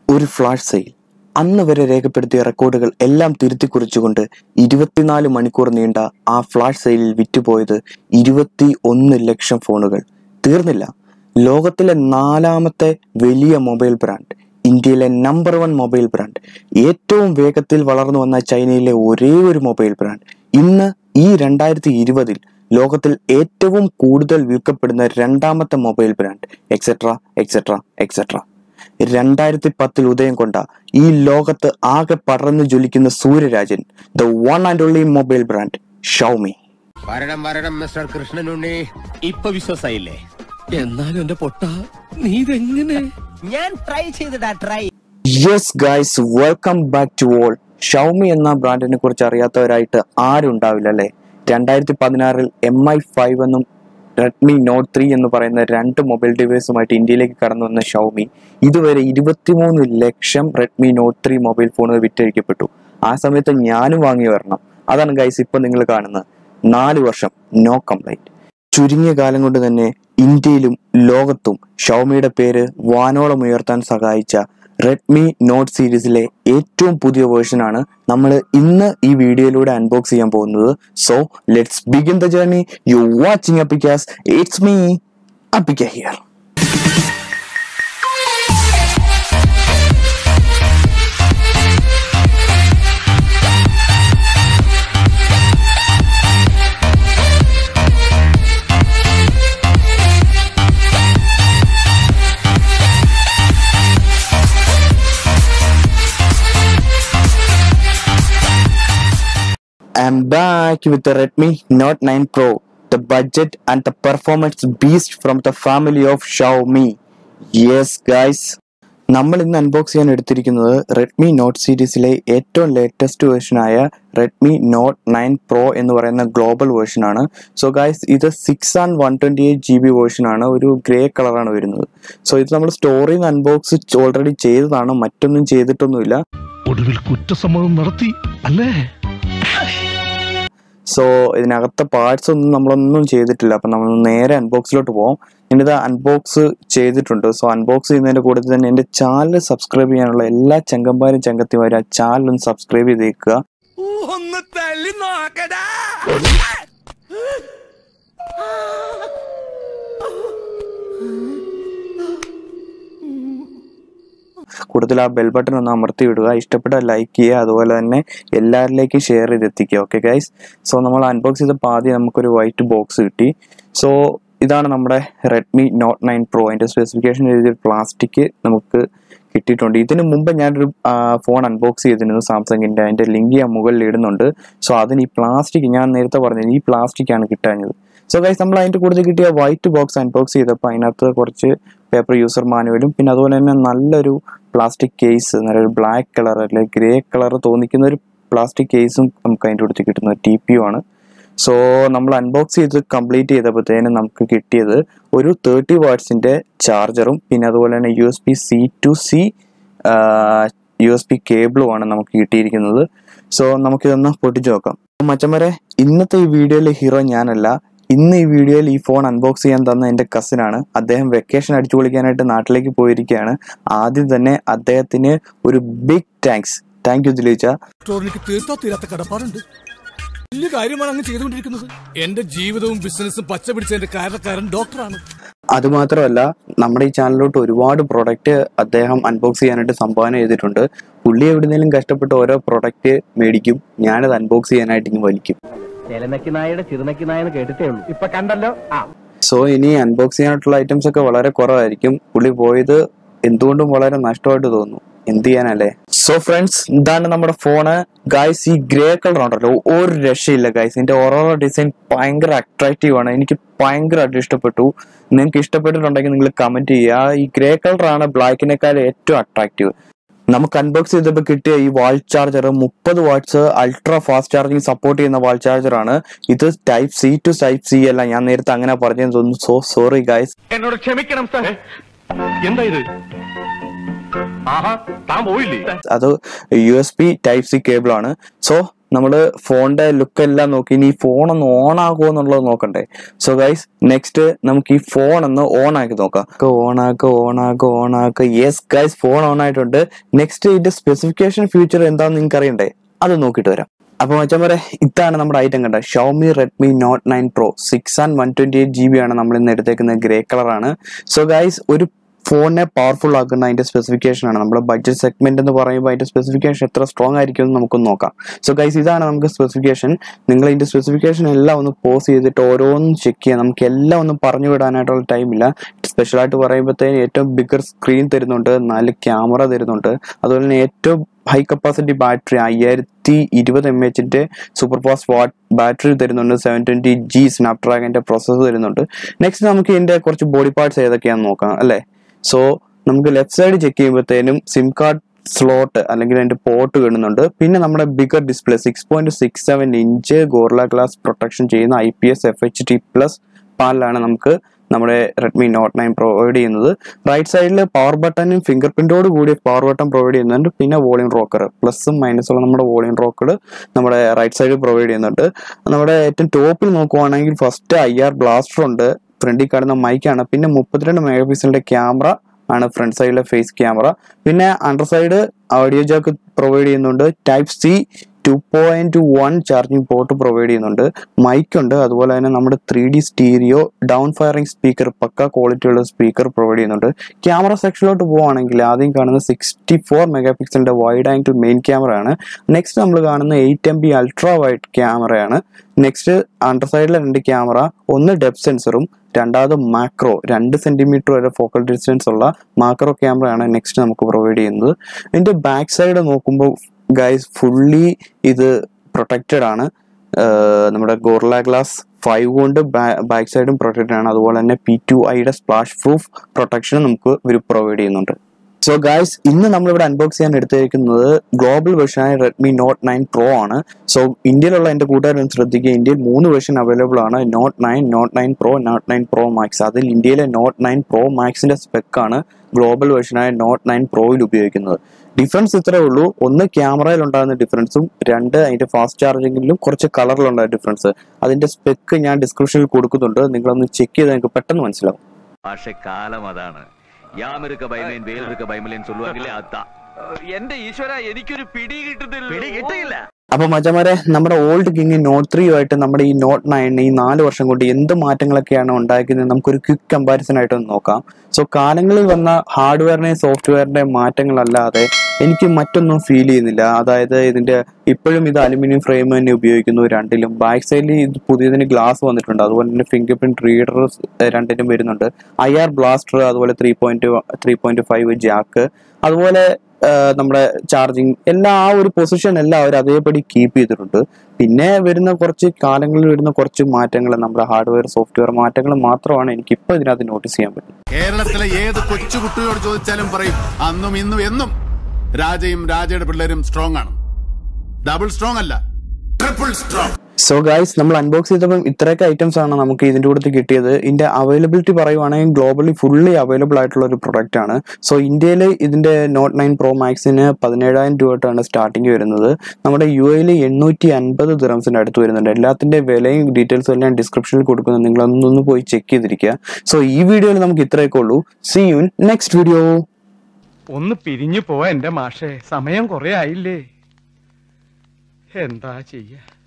ഒരു flash sale അന്ന് വരെ രേഖപ്പെടുത്തിയ റെക്കോർഡുകൾ എല്ലാം തിരുത്തി കുറിച്ചുകൊണ്ട് ഇരുപത്തിനാല് മണിക്കൂർ നീണ്ട ആ ഫ്ലാഷ് സെയിലിൽ വിറ്റുപോയത് ഇരുപത്തി ഒന്ന് ലക്ഷം ഫോണുകൾ തീർന്നില്ല ലോകത്തിലെ നാലാമത്തെ വലിയ മൊബൈൽ ബ്രാൻഡ് ഇന്ത്യയിലെ നമ്പർ വൺ മൊബൈൽ ബ്രാൻഡ് ഏറ്റവും വേഗത്തിൽ വളർന്നു വന്ന ചൈനയിലെ ഒരേ ഒരു മൊബൈൽ ബ്രാൻഡ് ഇന്ന് ഈ രണ്ടായിരത്തി ഇരുപതിൽ ലോകത്തിൽ ഏറ്റവും കൂടുതൽ വിൽക്കപ്പെടുന്ന രണ്ടാമത്തെ mobile brand etcetera etcetera etcetera രണ്ടായിരത്തി പത്തിൽ ഉദയം കൊണ്ട ഈ ലോകത്ത് ആകെ പടർന്നു ജ്വലിക്കുന്ന സൂര്യരാജൻ the one and only mobile brand Xiaomi വരണം വരണം മിസ്റ്റർ കൃഷ്ണനുണ്ണി ഇപ്പൊ വിശ്വാസായില്ലേ എന്നാലും എന്റെ പൊട്ട നീ ഇതെങ്ങനെ ഞാൻ ട്രൈ ചെയ്തിടാ try yes guys welcome back to all Xiaomi എന്ന ബ്രാൻഡിനെ കുറിച്ച് അറിയാത്തവരായിട്ട് ആരും ഉണ്ടാവില്ല അല്ലേ രണ്ടായിരത്തി പതിനാറിൽ എം ഐ ഫൈവ് എന്നും റെഡ്മി നോട്ട് ത്രീ എന്ന് പറയുന്ന രണ്ട് മൊബൈൽ ഡിവൈസുമായിട്ട് ഇന്ത്യയിലേക്ക് കടന്നു വന്ന ഷൗമി ഇതുവരെ ഇരുപത്തിമൂന്ന് lakh Redmi note three mobile ഫോണുകൾ വിറ്റഴിക്കപ്പെട്ടു ആ സമയത്ത് ഞാനും വാങ്ങി വരണം അതാണ് ഗൈസ് ഇപ്പൊ നിങ്ങൾ കാണുന്നത് നാല് വർഷം നോ കംപ്ലൈന്റ് ചുരുങ്ങിയ കാലം കൊണ്ട് തന്നെ ഇന്ത്യയിലും ലോകത്തും ഷൗമിയുടെ പേര് വാനോളം ഉയർത്താൻ സഹായിച്ച റെഡ്മി നോട്ട് സീരീസിലെ ഏറ്റവും പുതിയ വേർഷനാണ് നമ്മൾ ഇന്ന് ഈ വീഡിയോയിലൂടെ അൺബോക്സ് ചെയ്യാൻ പോകുന്നത് so let's begin the journey you watching അപ്പിക്കാസ് it's me Appikka here I'm back with the Redmi Note 9 Pro, the budget and the performance beast from the family of Xiaomi. Yes, guys. നമ്മൾ ഇന്ന് unbox ചെയ്യാൻ എടുത്തിരിക്കുന്നത് Redmi note സീരീസിലെ ഏറ്റവും latest വേർഷനായ Redmi note nine pro എന്ന് പറയുന്ന global വേർഷനാണ് സോ ഗൈസ് ഇത് six and one twenty eight G B വേർഷനാണ് ഒരു ഗ്രേ കളറാണ് വരുന്നത് സോ ഇത് നമ്മൾ സ്റ്റോറിൽ നിന്ന് അൺബോക്സ് ഓൾറെഡി ചെയ്തതാണ് മറ്റൊന്നും ചെയ്തിട്ടൊന്നുമില്ല ഒടുവിൽ കുറ്റസമ്മതം നടത്തി അല്ലേ സോ ഇതിനകത്തെ പാർട്സ് ഒന്നും നമ്മളൊന്നും ചെയ്തിട്ടില്ല അപ്പം നമ്മൾ നേരെ അൺബോക്സിലോട്ട് പോകാം ഞാനിത് അൺബോക്സ് ചെയ്തിട്ടുണ്ട് സോ അൺബോക്സ് ചെയ്യുന്നതിൻ്റെ കൂടെ തന്നെ എൻ്റെ ചാനൽ സബ്സ്ക്രൈബ് ചെയ്യാനുള്ള എല്ലാ ചങ്കന്മാരും ചങ്കത്തിമാരും ആ ചാനൽ ഒന്ന് സബ്സ്ക്രൈബ് ചെയ്തേക്കുക ഒന്ന് തള്ളി നോക്കടാ കൂടുതൽ ആ ബെൽ ബട്ടൺ ഒന്ന് അമർത്തി വിടുക ഇഷ്ടപ്പെട്ട ലൈക്ക് ചെയ്യുക അതുപോലെ തന്നെ എല്ലാവരിലേക്കും ഷെയർ ചെയ്ത് എത്തിക്കുക ഓക്കെ ഗൈസ് സോ നമ്മൾ അൺബോക്സ് ചെയ്തപ്പോൾ ആദ്യം നമുക്കൊരു വൈറ്റ് ബോക്സ് കിട്ടി സോ ഇതാണ് നമ്മുടെ റെഡ്മി നോട്ട് നയൻ പ്രോ അതിൻ്റെ സ്പെസിഫിക്കേഷൻ എഴുതിയ പ്ലാസ്റ്റിക് നമുക്ക് കിട്ടിയിട്ടുണ്ട് ഇതിന് മുമ്പ് ഞാനൊരു ഫോൺ അൺബോക്സ് ചെയ്തിരുന്നു സാംസങ്ങിൻ്റെ അതിൻ്റെ ലിങ്ക് ഞാൻ മുകളിൽ ഇടുന്നുണ്ട് സോ അതിന് ഈ പ്ലാസ്റ്റിക് ഞാൻ നേരത്തെ പറഞ്ഞത് ഈ പ്ലാസ്റ്റിക് ആണ് കിട്ടാഞ്ഞത് സോ ഗൈസ് നമ്മൾ അതിൻ്റെ കൂടുതൽ കിട്ടിയ വൈറ്റ് ബോക്സ് അൺബോക്സ് ചെയ്തപ്പോൾ അതിനകത്ത് കുറച്ച് പേപ്പർ യൂസർ മാനുവലും പിന്നെ അതുപോലെ തന്നെ നല്ലൊരു പ്ലാസ്റ്റിക് കേസ് നല്ലൊരു ബ്ലാക്ക് കളർ അല്ലെങ്കിൽ ഗ്രേ കളർ തോന്നിക്കുന്ന ഒരു പ്ലാസ്റ്റിക് കേസും നമുക്ക് അതിൻ്റെ അടുത്ത് കിട്ടുന്നത് ടി പി ആണ് സോ നമ്മൾ അൺബോക്സ് ചെയ്ത് കംപ്ലീറ്റ് ചെയ്തപ്പോഴത്തേനും നമുക്ക് കിട്ടിയത് ഒരു തേർട്ടി വാട്ട്സിൻ്റെ ചാർജറും പിന്നെ അതുപോലെ തന്നെ U S B C to C U S B കേബിളുമാണ് നമുക്ക് കിട്ടിയിരിക്കുന്നത് സോ നമുക്കിതൊന്ന് പൊട്ടിച്ചു നോക്കാം മച്ചന്മാരെ ഇന്നത്തെ ഈ വീഡിയോയിലെ ഹീറോ ഞാനല്ല ഇന്ന് ഈ വീഡിയോയിൽ ഈ ഫോൺ അൺബോക്സ് ചെയ്യാൻ തന്ന എൻ്റെ കസിനാണ് അദ്ദേഹം വെക്കേഷൻ അടിച്ചു പൊളിക്കാനായിട്ട് നാട്ടിലേക്ക് പോയിരിക്കുകയാണ് ആദ്യം തന്നെ അദ്ദേഹത്തിന് ഒരു ബിഗ് താങ്ക്സ് താങ്ക് യു ദിലീച്ച സ്റ്റോറിലേക്ക് തീർത്താ തീരാത്ത കടപ്പാടുണ്ട് വലിയ കാര്യമാണ് അങ്ങ് ചെയ്തുകൊണ്ടിരിക്കുന്നത് എന്റെ ജീവിതവും ബിസിനസ്സും പച്ച പിടിച്ചതിന്റെ കാരണക്കാരൻ ഡോക്ടറാണ് അതുമാത്രമല്ല നമ്മുടെ ഈ ചാനലിലോട്ട് ഒരുപാട് പ്രൊഡക്റ്റ് അദ്ദേഹം അൺബോക്സ് ചെയ്യാനായിട്ട് സംഭാവന ചെയ്തിട്ടുണ്ട് പുള്ളി എവിടുന്നേലും കഷ്ടപ്പെട്ട് ഓരോ പ്രൊഡക്റ്റ് മേടിക്കും ഞാനത് അൺബോക്സ് ചെയ്യാനായിട്ട് ഇങ്ങനെ വലിക്കും ചെലനക്കി നായയുടെ ചിറുനക്കി നായെന്ന് കേട്ടിട്ടേ ഉള്ളൂ ഇപ്പൊ കണ്ടല്ലോ ആ സോ ഇനി അൺബോക്സ് ചെയ്യാനായിട്ടുള്ള ഐറ്റംസ് ഒക്കെ വളരെ കുറവായിരിക്കും പുള്ളി പോയത് എന്തുകൊണ്ടും വളരെ നഷ്ടമായിട്ട് തോന്നുന്നു എന്ത് ചെയ്യാനല്ലേ സോ ഫ്രണ്ട്സ് ഇതാണ് നമ്മുടെ ഫോണ് ഗൈസ് ഈ ഗ്രേ കളർ ഉണ്ടല്ലോ ഒരു രക്ഷയില്ല ഗൈസ് ഇതിന്റെ ഓരോരോ ഡിസൈൻ ഭയങ്കര അട്രാക്റ്റീവ് ആണ് എനിക്ക് ഭയങ്കരമായിട്ട് ഇഷ്ടപ്പെട്ടു നിങ്ങൾക്ക് ഇഷ്ടപ്പെട്ടിട്ടുണ്ടെങ്കിൽ നിങ്ങൾ കമന്റ് ചെയ്യുക ഈ ഗ്രേ കളറാണ് ബ്ലാക്കിനേക്കാൾ ഏറ്റവും അട്രാക്റ്റീവ് നമുക്ക് അൺബോക്സ് ചെയ്തപ്പോൾ കിട്ടിയ ഈ വാൾ ചാർജർ മുപ്പത് watts ultra fast charging support ചെയ്യുന്ന വാൾ ചാർജർ ആണ് ഇത് type C to type C അല്ല ഞാൻ നേരത്തെ അങ്ങനെ പറഞ്ഞെന്ന് തോന്നുന്നു സോ സോറി ഗൈസ് എന്നോട് ക്ഷമിക്കണം സാർ എന്താ ഇത് ആഹാ താൻ പോയില്ലേ അത് U S B type C cable ആണ് സോ നമ്മൾ ഫോണിന്റെ ലുക്ക് എല്ലാം നോക്കി ഇനി ഈ ഫോൺ ഒന്ന് ഓൺ ആകുമോ എന്നുള്ളത് നോക്കണ്ടേ സോ ഗൈസ് നെക്സ്റ്റ് നമുക്ക് ഈ ഫോൺ ഒന്ന് ഓൺ ആക്കി നോക്കാം ഓൺ ആക്കുക ഓൺ ആക്കുക ഓൺ ആക്കുക യെസ് ഗൈസ് ഫോൺ ഓൺ ആയിട്ടുണ്ട് നെക്സ്റ്റ് ഇതിന്റെ സ്പെസിഫിക്കേഷൻ ഫീച്ചർ എന്താണെന്ന് നിങ്ങൾക്ക് അറിയണ്ടേ അത് നോക്കിയിട്ട് വരാം അപ്പൊ മച്ചാൻ പറയാം ഇതാണ് നമ്മുടെ ഐറ്റം കണ്ട Xiaomi Redmi note nine pro six and one twenty eight G B ആണ് നമ്മൾ ഇന്ന് എടുത്തേക്കുന്നത് ഗ്രേ കളറാണ് സോ ഗൈസ് ഒരു ഫോണിനെ പവർഫുൾ ആക്കുന്ന അതിന്റെ സ്പെസിഫിക്കേഷൻ ആണ് നമ്മുടെ ബഡ്ജറ്റ് സെഗ്മെന്റ് എന്ന് പറയുമ്പോൾ അതിന്റെ സ്പെസിഫിക്കേഷൻ എത്ര സ്ട്രോങ് ആയിരിക്കും എന്ന് നമുക്കൊന്ന് നോക്കാം സോ ഗൈസ് ഇതാണ് നമുക്ക് സ്പെസിഫിക്കേഷൻ നിങ്ങൾ ഇതിന്റെ സ്പെസിഫിക്കേഷൻ എല്ലാം ഒന്ന് പോസ് ചെയ്തിട്ട് ഓരോന്നും ചെക്ക് ചെയ്യാം നമുക്ക് എല്ലാം ഒന്ന് പറഞ്ഞു വിടാനായിട്ടുള്ള ടൈമില്ല സ്പെഷ്യലായിട്ട് പറയുമ്പോഴത്തേന് ഏറ്റവും ബിഗർ സ്ക്രീൻ തരുന്നുണ്ട് നാല് ക്യാമറ തരുന്നുണ്ട് അതുപോലെ തന്നെ ഏറ്റവും ഹൈ കപ്പാസിറ്റി ബാറ്ററി അയ്യായിരത്തി ഇരുപത് എം എച്ചിന്റെ സൂപ്പർ ഫാസ്റ്റ് വാട്ട് ബാറ്ററി തരുന്നുണ്ട് സെവൻ ട്വന്റി ജി സ്നാപ്ഡ്രാഗന്റെ പ്രോസസ്സർ തരുന്നുണ്ട് നെക്സ്റ്റ് നമുക്ക് ഇതിന്റെ കുറച്ച് ബോഡി പാർട്സ് ഏതൊക്കെയാണെന്ന് നോക്കാം അല്ലേ സോ നമുക്ക് ലെഫ്റ്റ് സൈഡ് ചെക്ക് ചെയ്യുമ്പോഴത്തേനും സിം കാർഡ് സ്ലോട്ട് അല്ലെങ്കിൽ അതിന്റെ പോർട്ട് കാണുന്നുണ്ട് പിന്നെ നമ്മുടെ bigger display six point six seven inch gorilla glass protection ചെയ്യുന്ന I P S F H D plus പാനലാണ് നമുക്ക് നമ്മുടെ റെഡ്മി നോട്ട് നയൻ പ്രൊവൈഡ് ചെയ്യുന്നത് റൈറ്റ് സൈഡിൽ പവർ ബട്ടണും ഫിംഗർ പ്രിന്റോട് കൂടി പവർ ബട്ടൺ പ്രൊവൈഡ് ചെയ്യുന്നുണ്ട് പിന്നെ വോളിയം റോക്കർ പ്ലസും മൈനസുള്ള നമ്മുടെ വോളിയം റോക്കർ നമ്മുടെ റൈറ്റ് സൈഡിൽ പ്രൊവൈഡ് ചെയ്യുന്നുണ്ട് നമ്മുടെ ഏറ്റവും ടോപ്പിൽ നോക്കുവാണെങ്കിൽ ഫസ്റ്റ് ഐ ആർ ബ്ലാസ്റ്റർ ഉണ്ട് ഫ്രണ്ടിൽ കാണുന്ന മൈക്കാണ് പിന്നെ മുപ്പത്തിരണ്ട് മെഗാ പിക്സലിന്റെ ക്യാമറ ആണ് ഫ്രണ്ട് സൈഡിലെ ഫേസ് ക്യാമറ പിന്നെ under side audio jack provide ചെയ്യുന്നുണ്ട് type C two point one charging port provide ചെയ്യുന്നുണ്ട് മൈക്ക് ഉണ്ട് അതുപോലെ തന്നെ നമ്മുടെ three D stereo down firing speaker pucca quality ഉള്ള സ്പീക്കർ പ്രൊവൈഡ് ചെയ്യുന്നുണ്ട് ക്യാമറ സെക്ഷനിലോട്ട് പോവുകയാണെങ്കിൽ ആദ്യം കാണുന്ന സിക്സ്റ്റി ഫോർ മെഗാ പിക്സലിന്റെ വൈഡ് ആംഗിൾ മെയിൻ ക്യാമറയാണ് നെക്സ്റ്റ് നമ്മൾ കാണുന്ന eight M P ultra wide ക്യാമറയാണ് നെക്സ്റ്റ് അണ്ടർ സൈഡിലെ രണ്ട് ക്യാമറ ഒന്ന് ഡെപ് സെൻസറും രണ്ടാമത് മാക്രോ രണ്ട് സെന്റിമീറ്റർ വരെ ഫോക്കൽ ഡിസ്റ്റൻസ് ഉള്ള മാക്രോ ക്യാമറയാണ് നെക്സ്റ്റ് നമുക്ക് പ്രൊവൈഡ് ചെയ്യുന്നത് ഇതിന്റെ ബാക്ക് സൈഡ് നോക്കുമ്പോൾ ഗൈസ് ഫുള്ളി ഇത് പ്രൊട്ടക്റ്റഡ് ആണ് ആഹ് നമ്മുടെ ഗോർല ഗ്ലാസ് ഫൈവ് കൊണ്ട് ബാക്ക് സൈഡും പ്രൊട്ടക്റ്റഡ് ആണ് അതുപോലെ തന്നെ പി ടു ഐയുടെ സ്പ്ലാഷ് പ്രൂഫ് പ്രൊട്ടക്ഷനും നമുക്ക് ഇവർ പ്രൊവൈഡ് ചെയ്യുന്നുണ്ട് സോ ഗായ്സ് ഇന്ന് നമ്മളിവിടെ അൺബോക്സ് ചെയ്യാൻ എടുത്തിരിക്കുന്നത് ഗ്ലോബൽ വെർഷനായ റെഡ്മി നോട്ട് നയൻ പ്രോ ആണ് സോ ഇന്ത്യയിലുള്ള എൻ്റെ കൂട്ടുകാരൻ ശ്രദ്ധിക്കുക ഇന്ത്യയിൽ മൂന്ന് വെർഷൻ അവൈലബിൾ ആണ് note nine note nine pro note nine pro max അതിൽ ഇന്ത്യയിലെ നോട്ട് നയൻ പ്രോ മാക്സിന്റെ സ്പെക്കാണ് ഗ്ലോബൽ വെർഷനായ നോട്ട് നയൻ പ്രോയിൽ ഉപയോഗിക്കുന്നത് ഡിഫറൻസ് ഇത്രേ ഉള്ളൂ ഒന്ന് ക്യാമറയിൽ ഉണ്ടാകുന്ന ഡിഫറൻസും രണ്ട് അതിന്റെ ഫാസ്റ്റ് ചാർജിങ്ങിലും കുറച്ച് കളറിലുണ്ടായ ഡിഫറൻസ് അതിന്റെ സ്പെക്ക് ഞാൻ ഡിസ്ക്രിപ്ഷനിൽ കൊടുക്കുന്നുണ്ട് നിങ്ങളൊന്ന് ചെക്ക് ചെയ്ത് നിങ്ങൾക്ക് പെട്ടെന്ന് മനസ്സിലാവും പക്ഷെ കാലം അതാണ് യാമിരുക്ക ബൈമേൻ വേലിരുക്ക ബൈമലേൻ ചൊല്ലുവാങ്കിലേ അത്ത എന്റെ ഈശ്വര എനിക്കൊരു പിടി കിട്ടുന്നില്ല പിടി കിട്ടിയില്ല അപ്പൊ മച്ചമാരെ നമ്മുടെ ഓൾഡ് കിങ് നോട്ട് ത്രീയുമായിട്ട് നമ്മുടെ ഈ നോട്ട് നയൻ ഈ നാല് വർഷം കൊണ്ട് എന്ത് മാറ്റങ്ങളൊക്കെയാണ് ഉണ്ടാക്കുന്നത് നമുക്കൊരു ക്വിക്ക് കമ്പാരിസൺ ആയിട്ട് ഒന്ന് നോക്കാം സോ കാലങ്ങളിൽ വന്ന ഹാർഡ്വെയറിന്റെയും സോഫ്റ്റ്വെയറിന്റെയും മാറ്റങ്ങളല്ലാതെ എനിക്ക് മറ്റൊന്നും ഫീൽ ചെയ്യുന്നില്ല അതായത് ഇതിന്റെ ഇപ്പോഴും ഇത് അലുമിനിയം ഫ്രെയിം തന്നെ ഉപയോഗിക്കുന്നു രണ്ടിലും ബാക്ക് സൈഡിൽ ഇത് പുതിയതിന് ഗ്ലാസ് വന്നിട്ടുണ്ട് അതുപോലെ തന്നെ ഫിംഗർ പ്രിന്റ് റീഡർ രണ്ടിനും വരുന്നുണ്ട് ഐ ആർ ബ്ലാസ്റ്റർ അതുപോലെ three point three point five jack അതുപോലെ ആ, നമ്മുടെ ചാർജിങ് എല്ലാ ആ ഒരു പൊസിഷൻ എല്ലാം അവർ അതേപടി കീപ്പ് ചെയ്തിട്ടുണ്ട് പിന്നെ വരുന്ന കുറച്ച് കാലങ്ങളിൽ വരുന്ന കുറച്ച് മാറ്റങ്ങൾ നമ്മുടെ ഹാർഡ്വെയർ സോഫ്റ്റ്വെയർ മാറ്റങ്ങൾ മാത്രമാണ് എനിക്ക് ഇപ്പോൾ ഇതിനകത്ത് നോട്ടീസ് ചെയ്യാൻ പറ്റുന്നത് കേരളത്തിലെ ഏത് കൊച്ചുകുട്ടിയോട് ചോദിച്ചാലും പറയും അന്നും ഇന്നും എന്നും രാജയും രാജയുടെ പിള്ളേരും സ്ട്രോങ് ആണ് ഡബിൾ സ്ട്രോങ് അല്ല ട്രിപ്പിൾ സ്ട്രോങ് സോ ഗൈസ് നമ്മൾ അൺബോക്സ് ചെയ്തപ്പം ഇത്രയൊക്കെ ഐറ്റംസ് ആണ് നമുക്ക് ഇതിന്റെ കൂടെ കിട്ടിയത് ഇതിന്റെ അവൈലബിലിറ്റി പറയുവാണെങ്കിൽ ഗ്ലോബലി ഫുള്ളി അവൈലബിൾ ആയിട്ടുള്ള ഒരു പ്രൊഡക്റ്റ് ആണ് സോ ഇന്ത്യയിൽ ഇതിന്റെ നോട്ട് നയൻ പ്രോ മാക്സിന് പതിനേഴായിരം രൂപയായിട്ടാണ് സ്റ്റാർട്ടിങ് വരുന്നത് നമ്മുടെ യു എയിൽ എണ്ണൂറ്റി അൻപത് ദിറംസിന്റെ അടുത്ത് വരുന്നുണ്ട് എല്ലാത്തിന്റെ വിലയും ഡീറ്റെയിൽസും എല്ലാം ഡിസ്ക്രിപ്ഷനിൽ കൊടുക്കുന്നത് നിങ്ങൾ അതൊന്ന് പോയി ചെക്ക് ചെയ്തിരിക്കുക സോ ഈ വീഡിയോയിൽ നമുക്ക് ഇത്രയൊക്കെ ഉള്ളൂ സി യു നെക്സ്റ്റ് വീഡിയോ ഒന്ന് പിരിഞ്ഞു പോവാ എന്റെ മാഷേ സമയം കുറെ ആയില്ലേ എന്താ ചെയ്യ